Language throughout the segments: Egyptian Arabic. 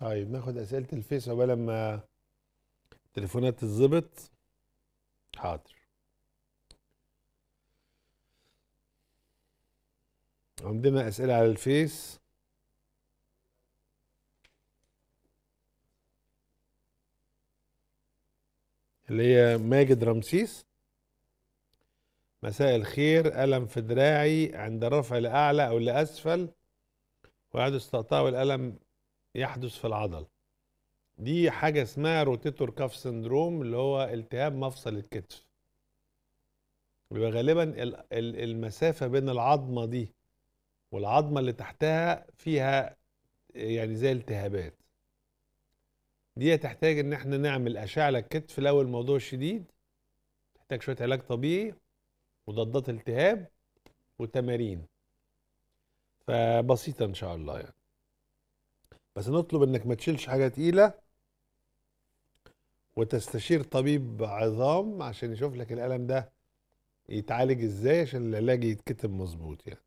طيب ناخد اسئله الفيس عقبال ما التليفونات تتظبط حاضر عندنا اسئله على الفيس اللي هي ماجد رمسيس مساء الخير ألم في دراعي عند رفع لأعلى أو لأسفل ويحدث استقطاع والألم يحدث في العضل دي حاجة اسمها روتيتور كاف سندروم اللي هو التهاب مفصل الكتف بيبقى غالبا ال- ال- المسافة بين العظمة دي والعظمة اللي تحتها فيها يعني زي التهابات دي تحتاج ان احنا نعمل اشعة للكتف لو الموضوع شديد تحتاج شوية علاج طبيعي مضادات التهاب وتمارين فبسيطة ان شاء الله يعني بس نطلب انك ما تشيلش حاجة تقيلة وتستشير طبيب عظام عشان يشوف لك الألم ده يتعالج ازاي عشان العلاج يتكتب مظبوط يعني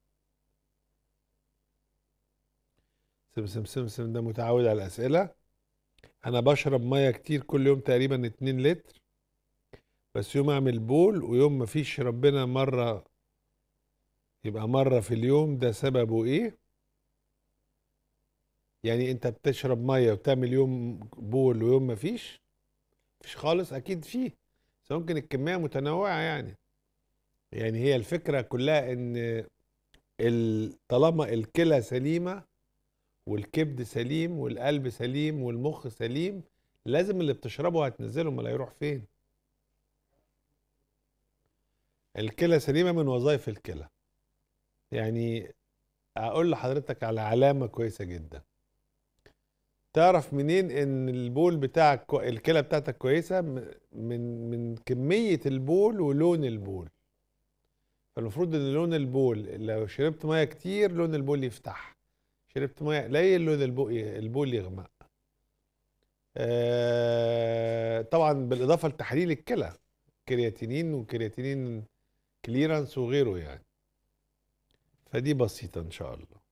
سمسم سمسم ده متعود على الأسئلة أنا بشرب مية كتير كل يوم تقريبا 2 لتر بس يوم أعمل بول ويوم مفيش ربنا مرة يبقى مرة في اليوم ده سببه إيه؟ يعني أنت بتشرب مية وتعمل يوم بول ويوم مفيش؟ مفيش خالص أكيد فيه بس ممكن الكمية متنوعة يعني يعني هي الفكرة كلها إن ال- طالما الكلى سليمة والكبد سليم والقلب سليم والمخ سليم لازم اللي بتشربه هتنزله امال هيروح فين الكلى سليمه من وظائف الكلى يعني اقول لحضرتك على علامه كويسه جدا تعرف منين ان البول بتاعك كو... الكلى بتاعتك كويسه م- من من كميه البول ولون البول فالمفروض ان لون البول لو شربت ميه كتير لون البول يفتح شربت ميه قليل لون البول البول يغمق آه، طبعا بالاضافه لتحليل الكلى كرياتينين وكرياتينين كليرانس وغيره يعني فدي بسيطه ان شاء الله